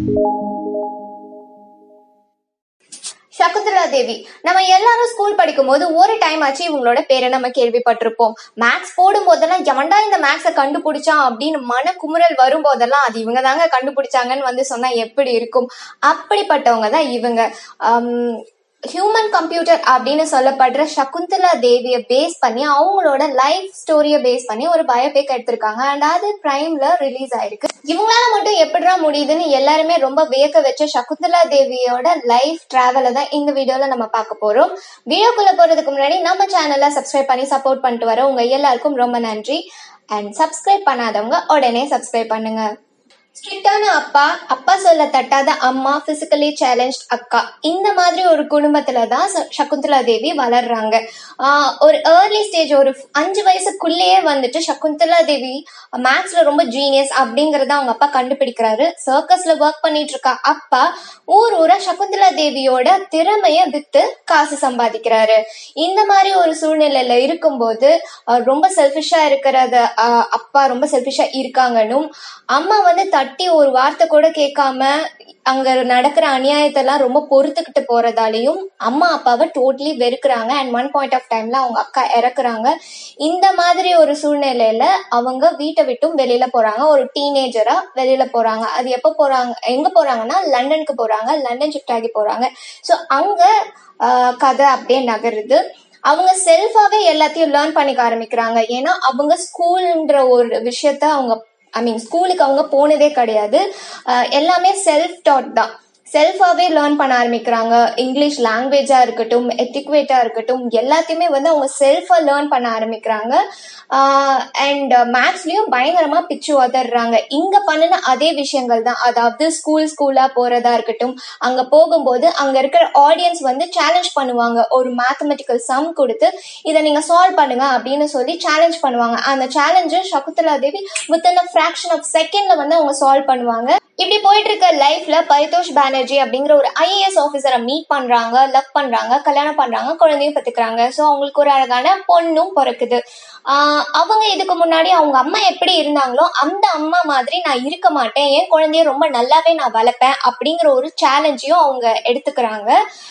சகுந்தலா தேவி நம்ம எல்லாரும் ஸ்கூல் படிக்கும் போது ஒரு டைம் ஆச்சு இவங்களோட பேரை நம்ம கேள்விப்பட்டிருப்போம் மேக்ஸ் போடும் போதெல்லாம் எவன்டா இந்த மேக்ஸை கண்டுபிடிச்சான் அப்படின்னு மன குமுறல் வரும் போதெல்லாம் அது இவங்க தாங்க கண்டுபிடிச்சாங்கன்னு வந்து சொன்னா எப்படி இருக்கும் அப்படிப்பட்டவங்க தான் இவங்க ஹியூமன் கம்ப்யூட்டர் அப்படின்னு சொல்லப்படுற சகுந்தலா தேவியை பேஸ் பண்ணி அவங்களோட லைஃப் ஸ்டோரியை பேஸ் பண்ணி ஒரு பயோபிக் எடுத்திருக்காங்க அண்ட் அது பிரைம்ல ரிலீஸ் ஆயிருக்கு இவங்களால மட்டும் எப்படிடா முடியுதுன்னு எல்லாருமே ரொம்ப வியக்க வச்ச சகுந்தலா தேவியோட லைஃப் டிராவலை தான் இந்த வீடியோல நம்ம பார்க்க போறோம் வீடியோக்குள்ள போறதுக்கு முன்னாடி நம்ம சேனலை சப்ஸ்கிரைப் பண்ணி சப்போர்ட் பண்ணிட்டு வர உங்க எல்லாருக்கும் ரொம்ப நன்றி அண்ட் சப்ஸ்கிரைப் பண்ணாதவங்க உடனே சப்ஸ்கிரைப் பண்ணுங்க ஸ்ட்ரிக்டான அப்பா அப்பா சொல்ல தட்டாத அம்மா பிசிக்கலி சேலஞ்ச் அக்கா இந்த மாதிரி ஒரு குடும்பத்துல தான் ச- சகுந்தலா தேவி வளர்றாங்க ஆஹ் ஒரு ஏர்லி ஸ்டேஜ் ஒரு அஞ்சு வயசுக்குள்ளேயே வந்துட்டு சகுந்தலா தேவி மேக்ஸ்ல ரொம்ப ஜீனியஸ் அப்படிங்கறத அவங்க அப்பா கண்டுபிடிக்கிறாரு சர்க்கஸ்ல ஒர்க் பண்ணிட்டு இருக்க அப்பா ஊர் ஊரா சகுந்தலா தேவியோட திறமைய வித்து காசு சம்பாதிக்கிறாரு இந்த மாதிரி ஒரு சூழ்நிலையில இருக்கும்போது ஆஹ் ரொம்ப செல்ஃபிஷா இருக்கிறத ஆஹ் அப்பா ரொம்ப செல்ஃபிஷா இருக்காங்கன்னும் அம்மா வந்து தட்டி ஒரு வார்த்தை கூட கேட்காம அங்க நடக்கிற அநியாயத்தெல்லாம் ரொம்ப பொறுத்துக்கிட்டு போறதாலையும் அம்மா அப்பாவை டோட்டலி வெறுக்கிறாங்க அண்ட் ஒன் பாயிண்ட் ஆஃப் டைம்ல அவங்க அக்கா இறக்குறாங்க இந்த மாதிரி ஒரு சூழ்நிலையில அவங்க வீட்டை விட்டும் வெளியில போறாங்க ஒரு டீனேஜரா வெளியில போறாங்க அது எப்ப போறாங்க எங்க போறாங்கன்னா லண்டனுக்கு போறாங்க லண்டன் ஷிஃப்ட் ஆகி போறாங்க ஸோ அங்க ஆஹ், கதை அப்படியே நகருது அவங்க செல்ஃபாவே எல்லாத்தையும் லேர்ன் பண்ணிக்க ஆரம்பிக்கிறாங்க ஏன்னா அவங்க ஸ்கூல்ன்ற ஒரு விஷயத்த அவங்க ஐ மீன் ஸ்கூலுக்கு அவங்க போனதே கிடையாது அஹ் எல்லாமே செல்ஃப் டாட் தான் செல்ஃபாவே லேர்ன் பண்ண ஆரம்பிக்கிறாங்க இங்கிலீஷ் லாங்குவேஜா இருக்கட்டும் எத்திக்வேட்டா இருக்கட்டும் எல்லாத்தையுமே வந்து அவங்க செல்ஃபா லேர்ன் பண்ண ஆரம்பிக்கிறாங்க அண்ட் மேக்ஸ்லயும் பயங்கரமா பிச்சு உதறாங்க இங்க பண்ணின அதே விஷயங்கள் தான் அதாவது ஸ்கூல் ஸ்கூலா போறதா இருக்கட்டும் அங்க போகும்போது அங்க இருக்கிற ஆடியன்ஸ் வந்து சேலஞ்ச் பண்ணுவாங்க ஒரு மேத்தமெட்டிக்கல் சம் கொடுத்து இதை நீங்க சால்வ் பண்ணுங்க அப்படின்னு சொல்லி சேலஞ்ச் பண்ணுவாங்க அந்த challenge Shakuntala Devi within a fraction of செகண்ட்ல வந்து அவங்க சால்வ் பண்ணுவாங்க இப்படி போயிட்டு இருக்க லைஃப்ல பரிதோஷ் பானர்ஜி அப்படிங்கிற ஒரு ஐஏஎஸ் ஆஃபீஸரை மீட் பண்றாங்க லவ் பண்றாங்க கல்யாணம் பண்றாங்க குழந்தையும் பெத்துக்கிறாங்க ஸோ அவங்களுக்கு ஒரு அழகான பொண்ணும் பிறக்குது ஆஹ் அவங்க இதுக்கு முன்னாடி அவங்க அம்மா எப்படி இருந்தாங்களோ அந்த அம்மா மாதிரி நான் இருக்க மாட்டேன் என் குழந்தைய ரொம்ப நல்லாவே நான் வளர்ப்பேன் அப்படிங்கிற ஒரு சேலஞ்சையும் அவங்க எடுத்துக்கிறாங்க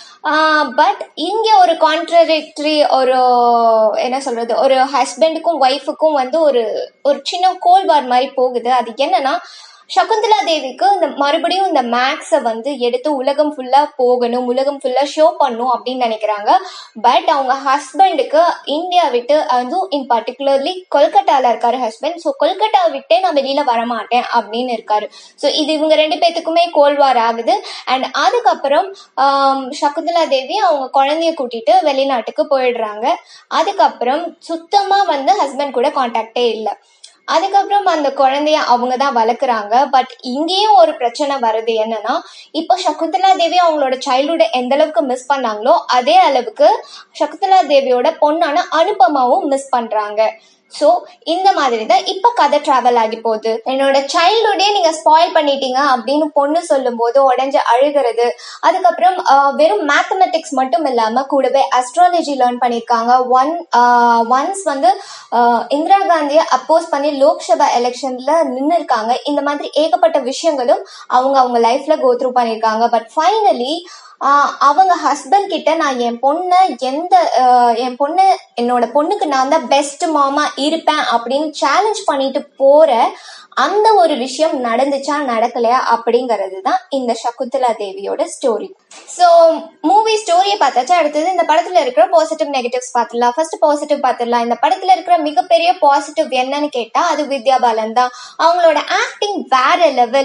பட் இங்க ஒரு கான்ட்ரடிக்டரி ஒரு என்ன சொல்றது ஒரு ஹஸ்பண்டுக்கும் ஒய்ஃபுக்கும் வந்து ஒரு ஒரு சின்ன கோல்வார் மாதிரி போகுது அது என்னன்னா சகுந்தலா தேவிக்கு இந்த மறுபடியும் இந்த மேக்ஸை வந்து எடுத்து உலகம் ஃபுல்லா போகணும் உலகம் ஃபுல்லா ஷோ பண்ணும் அப்படின்னு நினைக்கிறாங்க பட் அவங்க ஹஸ்பண்டுக்கு இந்தியா விட்டு அதுவும் இன் பர்டிகுலர்லி கொல்கட்டால இருக்காரு ஹஸ்பண்ட் ஸோ கொல்கட்டா விட்டே நான் வெளியில வரமாட்டேன் அப்படின்னு இருக்காரு ஸோ இது இவங்க ரெண்டு பேத்துக்குமே கோல்வார் ஆகுது அண்ட் அதுக்கப்புறம் ஆம், சகுந்தலா தேவி அவங்க குழந்தைய கூட்டிட்டு வெளிநாட்டுக்கு போயிடுறாங்க அதுக்கப்புறம் சுத்தமா வந்து ஹஸ்பண்ட் கூட காண்டாக்டே இல்லை அதுக்கப்புறம் அந்த குழந்தைய அவங்க தான் வளர்க்குறாங்க பட் இங்கேயும் ஒரு பிரச்சனை வருது என்னன்னா இப்போ சகுந்தலா தேவி அவங்களோட சைல்ட்ஹுட் எந்த அளவுக்கு மிஸ் பண்ணாங்களோ அதே அளவுக்கு சகுந்தலா தேவியோட பொண்ணான அனுபமாவும் மிஸ் பண்றாங்க ஸோ இந்த மாதிரி தான் இப்போ கதை ட்ராவல் ஆகி போகுது என்னோட சைல்டுஹுட்டே நீங்கள் ஸ்பாயில் பண்ணிட்டீங்க அப்படின்னு பொண்ணு சொல்லும்போது உடஞ்சு அழுகிறது அதுக்கப்புறம் ஆஹ், வெறும் மேத்தமெட்டிக்ஸ் மட்டும் இல்லாமல் கூடவே அஸ்ட்ராலஜி லேர்ன் பண்ணியிருக்காங்க ஒன் ஒன்ஸ் வந்து ஆஹ், இந்திரா காந்தியை அப்போஸ் பண்ணி லோக்சபா எலெக்ஷன்ல நின்று இருக்காங்க இந்த மாதிரி ஏகப்பட்ட விஷயங்களும் அவங்க அவங்க லைஃப்ல கோ த்ரூ பண்ணியிருக்காங்க பட் ஃபைனலி அவங்க ஹஸ்பண்ட் கிட்ட நான் என் பொண்ணை எந்த ஆஹ், என் பொண்ணு என்னோட பொண்ணுக்கு நான் தான் பெஸ்ட் மாமா இருப்பேன் அப்படின்னு சேலஞ்ச் பண்ணிட்டு போற அந்த ஒரு விஷயம் நடந்துச்சா நடக்கலையா அப்படிங்கிறது தான் இந்த சகுந்தலா தேவியோட ஸ்டோரி ஸோ மூவி ஸ்டோரியை பார்த்தாச்சா அடுத்தது இந்த படத்துல இருக்கிற பாசிட்டிவ் நெகட்டிவ்ஸ் பார்த்துடலாம் ஃபர்ஸ்ட் பாசிட்டிவ் பார்த்துடலாம் இந்த படத்துல இருக்கிற மிகப்பெரிய பாசிட்டிவ் என்னன்னு கேட்டா அது வித்யா பாலன் தான் அவங்களோட ஆக்டிங் வேற லெவல்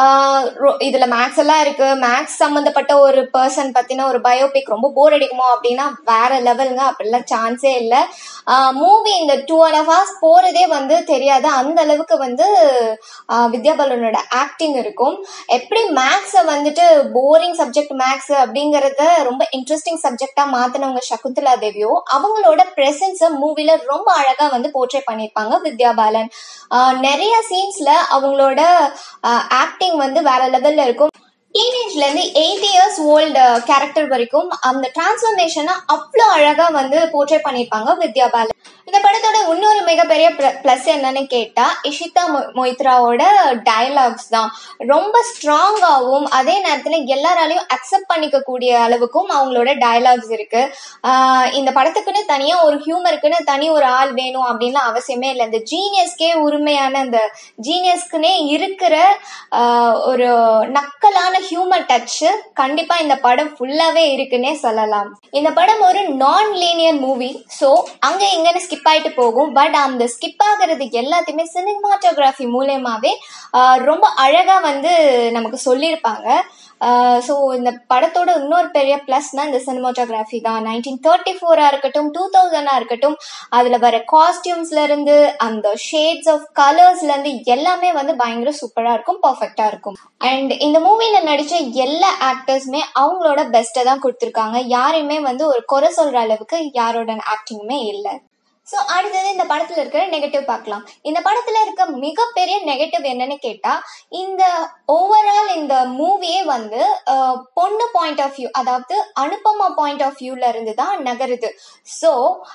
இதுல மேக்ஸ் எல்லாம் இருக்கு மேக்ஸ் சம்மந்தப்பட்ட ஒரு பர்சன் பத்தின ஒரு பயோபிக் ரொம்ப போர் அடிக்குமோ அப்படின்னா வேற லெவலுங்க அப்படிலாம் சான்ஸே இல்லை மூவி இந்த டூ அண்ட் ஹாஃப் ஹவர்ஸ் போறதே வந்து தெரியாது அந்த அளவுக்கு வந்து ஆஹ் வித்யா பாலனோட ஆக்டிங் இருக்கும் எப்படி மேக்ஸை வந்துட்டு போரிங் சப்ஜெக்ட் மேக்ஸ் அப்படிங்கறத ரொம்ப இன்ட்ரெஸ்டிங் சப்ஜெக்டா மாத்தினவங்க சகுந்தலா தேவியோ அவங்களோட பிரசன்ஸை மூவில ரொம்ப அழகா வந்து போர்ட்ரே பண்ணியிருப்பாங்க வித்யா பாலன் ஆஹ் நிறைய சீன்ஸ்ல அவங்களோட ஆக்டிங் வந்து வேற லெவல்ல இருக்கும் டீனேஜ்ல இருந்து எயிட் இயர்ஸ் ஓல்டு கேரக்டர் வரைக்கும் அந்த டிரான்ஸ்ஃபர்மேஷனை அவ்வளோ அழகா வந்து போர்ட்ரே பண்ணியிருப்பாங்க வித்யா பாலன் இந்த படத்தோட இன்னொரு மிகப்பெரிய ப்ளஸ் என்னன்னு கேட்டா இஷிதா மொ- மொய்த்ராவோட டயலாக்ஸ் தான் ரொம்ப ஸ்ட்ராங்காகவும் அதே நேரத்துல எல்லாராலையும் அக்செப்ட் பண்ணிக்க கூடிய அளவுக்கும் அவங்களோட டயலாக்ஸ் இருக்கு ஆஹ் இந்த படத்துக்குன்னு தனியா ஒரு ஹியூமருக்குன்னு தனி ஒரு ஆள் வேணும் அப்படின்லாம் அவசியமே இல்லை இந்த ஜீனியஸ்க்கே உரிமையான அந்த ஜீனியஸ்க்குனே இருக்கிற ஆஹ் ஒரு நக்கலான ஹியூமர் டச் கண்டிப்பா இந்த படம் ஃபுல்லாவே இருக்குன்னே சொல்லலாம் இந்த படம் ஒரு நான் லீனியர் மூவி ஸோ அங்க எங்கன்னு ஸ்கிப் ஆயிட்டு போகும் பட் அந்த ஸ்கிப் ஆகுறது எல்லாத்தையுமே சினிமாட்டோகிராஃபி மூலயமாவே ஆஹ் ரொம்ப அழகா வந்து நமக்கு சொல்லியிருப்பாங்க ஸோ இந்த படத்தோட இன்னொரு பெரிய ப்ளஸ்னா இந்த சினிமாட்டோகிராஃபி தான் நைன்டீன் தேர்ட்டி ஃபோராக இருக்கட்டும் டூ தௌசண்டாக இருக்கட்டும் அதில் வர காஸ்டியூம்ஸ்ல இருந்து அந்த ஷேட்ஸ் ஆஃப் கலர்ஸ்ல இருந்து எல்லாமே வந்து பயங்கர சூப்பராக இருக்கும் பர்ஃபெக்டாக இருக்கும் அண்ட் இந்த மூவியில் நடித்த எல்லா ஆக்டர்ஸுமே அவங்களோட பெஸ்ட்டை தான் கொடுத்துருக்காங்க யாரையுமே வந்து ஒரு குறை சொல்கிற அளவுக்கு யாரோட ஆக்டிங்குமே இல்லை ஸோ அடுத்தது இந்த படத்துல இருக்கிற நெகட்டிவ் பார்க்கலாம் இந்த படத்துல இருக்க மிகப்பெரிய நெகட்டிவ் என்னன்னு கேட்டா இந்த ஓவரால் இந்த மூவியே வந்து அஹ், பொண்ணு பாயிண்ட் ஆஃப் வியூ அதாவது அனுபமா பாயிண்ட் ஆஃப் வியூல இருந்து தான் நகருது ஸோ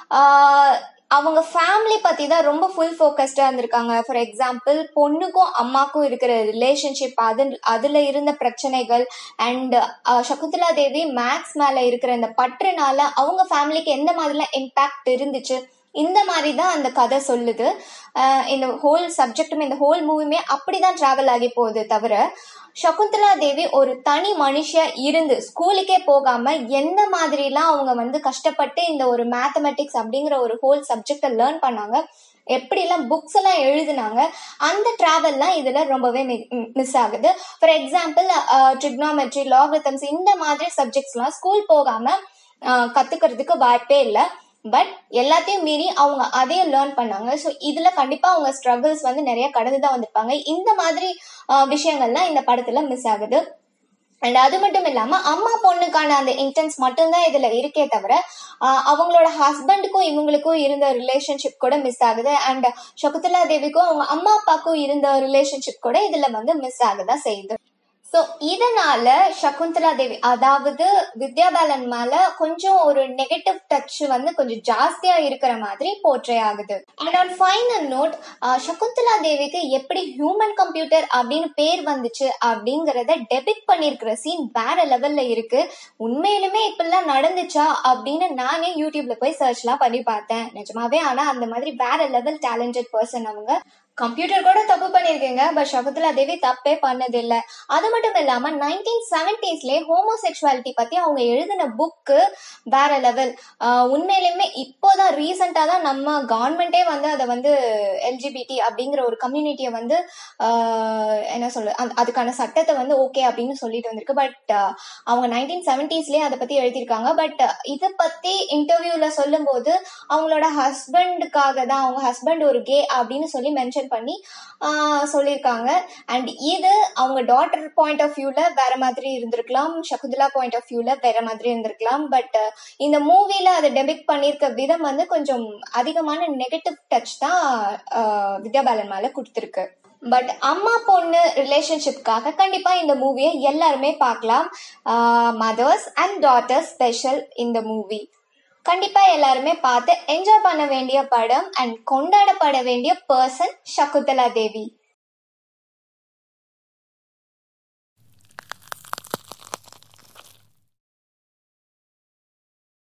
அவங்க ஃபேமிலி பத்தி தான் ரொம்ப ஃபுல் ஃபோக்கஸ்டா இருந்திருக்காங்க ஃபார் எக்ஸாம்பிள் பொண்ணுக்கும் அம்மாக்கும் இருக்கிற ரிலேஷன்ஷிப் அது அதுல இருந்த பிரச்சனைகள் அண்ட் சகுந்தலா தேவி மேக்ஸ் மேல இருக்கிற இந்த பற்றுனால அவங்க ஃபேமிலிக்கு எந்த மாதிரிலாம் இம்பாக்ட் இருந்துச்சு இந்த மாதிரி தான் அந்த கதை சொல்லுது அஹ் இந்த ஹோல் சப்ஜெக்ட்டுமே இந்த ஹோல் மூவியுமே அப்படிதான் டிராவல் ஆகி போகுது தவிர சகுந்தலா தேவி ஒரு தனி மனுஷியா இருந்து ஸ்கூலுக்கே போகாம எந்த மாதிரிலாம் அவங்க வந்து கஷ்டப்பட்டு இந்த ஒரு மேத்தமெட்டிக்ஸ் அப்படிங்கிற ஒரு ஹோல் சப்ஜெக்டை லேர்ன் பண்ணாங்க எப்படிலாம் புக்ஸ் எல்லாம் எழுதுனாங்க அந்த டிராவல்லாம் இதுல ரொம்பவே மிஸ் ஆகுது ஃபார் எக்ஸாம்பிள் ட்ரிக்னாமெட்ரி லாகிரதம்ஸ் இந்த மாதிரி சப்ஜெக்ட்ஸ்லாம் ஸ்கூல் போகாம அஹ், கத்துக்கிறதுக்கு வாய்ப்பே இல்லை பட் எல்லாத்தையும் மீறி அவங்க அதையும் லேர்ன் பண்ணாங்க ஸோ இதுல கண்டிப்பா அவங்க ஸ்ட்ரகிள்ஸ் வந்து நிறைய கடந்து தான் வந்திருப்பாங்க இந்த மாதிரி அஹ், விஷயங்கள்லாம் இந்த படத்துல மிஸ் ஆகுது அண்ட் அது மட்டும் இல்லாம அம்மா பொண்ணுக்கான அந்த இன்டென்ஸ் மட்டும்தான் இதுல இருக்கே தவிர ஆஹ் அவங்களோட ஹஸ்பண்டுக்கும் இவங்களுக்கும் இருந்த ரிலேஷன்ஷிப் கூட மிஸ் ஆகுது அண்ட் சகுந்தலா தேவிக்கும் அவங்க அம்மா அப்பாக்கும் இருந்த ரிலேஷன்ஷிப் கூட இதுல வந்து மிஸ் ஆகுதா செய்யுது ஸோ இதனால சகுந்தலா தேவி அதாவது வித்யா பாலன் மேல கொஞ்சம் ஒரு நெகட்டிவ் டச் வந்து கொஞ்சம் ஜாஸ்தியா இருக்கிற மாதிரி போர்ட்ரே ஆகுது and on final note Shakuntala தேவிக்கு எப்படி ஹியூமன் கம்ப்யூட்டர் அப்படின்னு பேர் வந்துச்சு அப்படிங்கறத டெபிட் பண்ணிருக்கிற சீன் வேற லெவல்ல இருக்கு உண்மையிலுமே இப்படிலாம் நடந்துச்சா அப்படின்னு நானே யூடியூப்ல போய் சர்ச்லாம் பண்ணி பார்த்தேன் நிஜமாவே ஆனா அந்த மாதிரி வேற லெவல் டேலண்டட் பர்சன் அவங்க கம்ப்யூட்டர் கூட தப்பு பண்ணிருக்கீங்க பட் சகுந்தலா தேவி தப்பே பண்ணதில்லை அது மட்டும் இல்லாம நைன்டீன் செவன்டிஸ்லேயே ஹோமோசெக்சுவாலிட்டி பத்தி அவங்க எழுதின புக்கு வேற லெவல் உண்மையிலுமே இப்போதான் ரீசெண்டா தான் நம்ம கவர்மெண்டே வந்து அதை வந்து எல்ஜிபிடி அப்படிங்கிற ஒரு கம்யூனிட்டியை வந்து ஆஹ், என்ன சொல்ல அந்த- அதுக்கான சட்டத்தை வந்து ஓகே அப்படின்னு சொல்லிட்டு வந்திருக்கு பட் அவங்க நைன்டீன் செவன்டிஸ்லேயே அதை பத்தி எழுதியிருக்காங்க பட் இதை பத்தி இன்டர்வியூல சொல்லும்போது அவங்களோட ஹஸ்பண்டுக்காக தான் அவங்க ஹஸ்பண்ட் ஒரு கே அப்படின்னு சொல்லி மென்ஷன் பண்ணி ஆஹ், சொல்லியிருக்காங்க அண்ட் இது அவங்க டாட்டர் பாயிண்ட் ஆஃப் வியூல வேற மாதிரி இருந்திருக்கலாம் சகுந்தலா பாயிண்ட் ஆஃப் வியூல வேற மாதிரி இருந்திருக்கலாம் பட் இந்த மூவில அதை டெபிக் பண்ணியிருக்க விதம் வந்து கொஞ்சம் அதிகமான நெகட்டிவ் டச் தான் ஆஹ், வித்யா பாலன் மேல கொடுத்துருக்கு பட் அம்மா பொண்ணு ரிலேஷன்ஷிப்காக கண்டிப்பா இந்த மூவியை எல்லாருமே பார்க்கலாம் மதர்ஸ் அண்ட் டாட்டர்ஸ் ஸ்பெஷல் இந்த மூவி கண்டிப்பா எல்லாருமே பார்த்து என்ஜாய் பண்ண வேண்டிய படம் அண்ட் கொண்டாடப்பட வேண்டிய பர்சன் சகுந்தலா தேவி